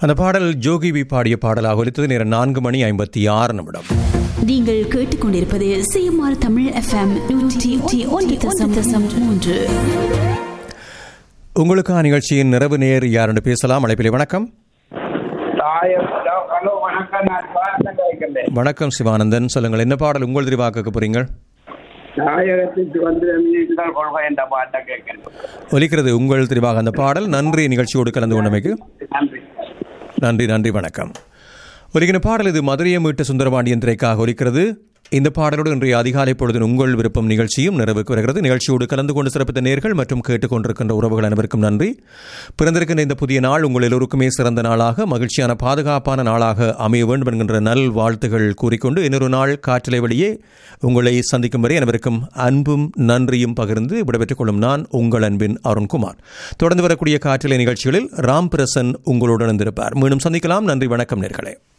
அந்த பாடல் ஜோகி வி பாடிய பாடலாக ஒலித்தது நேரம் நான்கு மணி ஐம்பத்தி ஆறு நிமிடம் நீங்கள் கேட்டுக்கொண்டிருப்பது சிஎம்ஆர் தமிழ் எஃப்எம் நூற்றி ஒன்று தசம் தசம் மூன்று உங்களுக்கான நிகழ்ச்சியின் நிறைவு நேர் யாருன்னு பேசலாம் அழைப்பிலே வணக்கம் தாயம் ஹலோ ஹலோ வணக்கம் நான் சிவானந்தன் கேட்கிறேன் வணக்கம் சிவானந்தன் சொல்லுங்கள் என்ன பாடல் உங்கள் தெரிவாக்க போறீங்க தாயகத்துக்கு வந்து மீன்கள் கொள்கை என்ற பாட்டை கேட்கிறேன் ஒலிக்கிறது உங்கள் தெரிவாக அந்த பாடல் நன்றி நிகழ்ச்சியோடு கலந்து கொண்டமைக்கு நன்றி நன்றி நன்றி வணக்கம் ஒலிக்கிற பாடல் இது மதுரையை மீட்ட சுந்தரபாண்டியன் திரைக்காக ஒலிக்கிறது இந்த பாடலோடு இன்றைய அதிகாலை பொழுது உங்கள் விருப்பம் நிகழ்ச்சியும் நிறைவுக்கு வருகிறது நிகழ்ச்சியோடு கலந்து கொண்டு சிறப்பித்த நேர்கள் மற்றும் கேட்டுக்கொண்டிருக்கின்ற உறவுகள் அனைவருக்கும் நன்றி பிறந்திருக்கின்ற இந்த புதிய நாள் உங்கள் எல்லோருக்குமே சிறந்த நாளாக மகிழ்ச்சியான பாதுகாப்பான நாளாக அமைய வேண்டும் என்கின்ற நல் வாழ்த்துகள் கூறிக்கொண்டு இன்னொரு நாள் காற்றலை வழியே உங்களை சந்திக்கும் வரை அனைவருக்கும் அன்பும் நன்றியும் பகிர்ந்து விடைபெற்றுக் கொள்ளும் நான் உங்கள் அன்பின் அருண்குமார் தொடர்ந்து வரக்கூடிய காற்றலை நிகழ்ச்சிகளில் ராம் பிரசன் உங்களுடன் இருந்திருப்பார் மீண்டும் சந்திக்கலாம் நன்றி வணக்கம் நேர்களே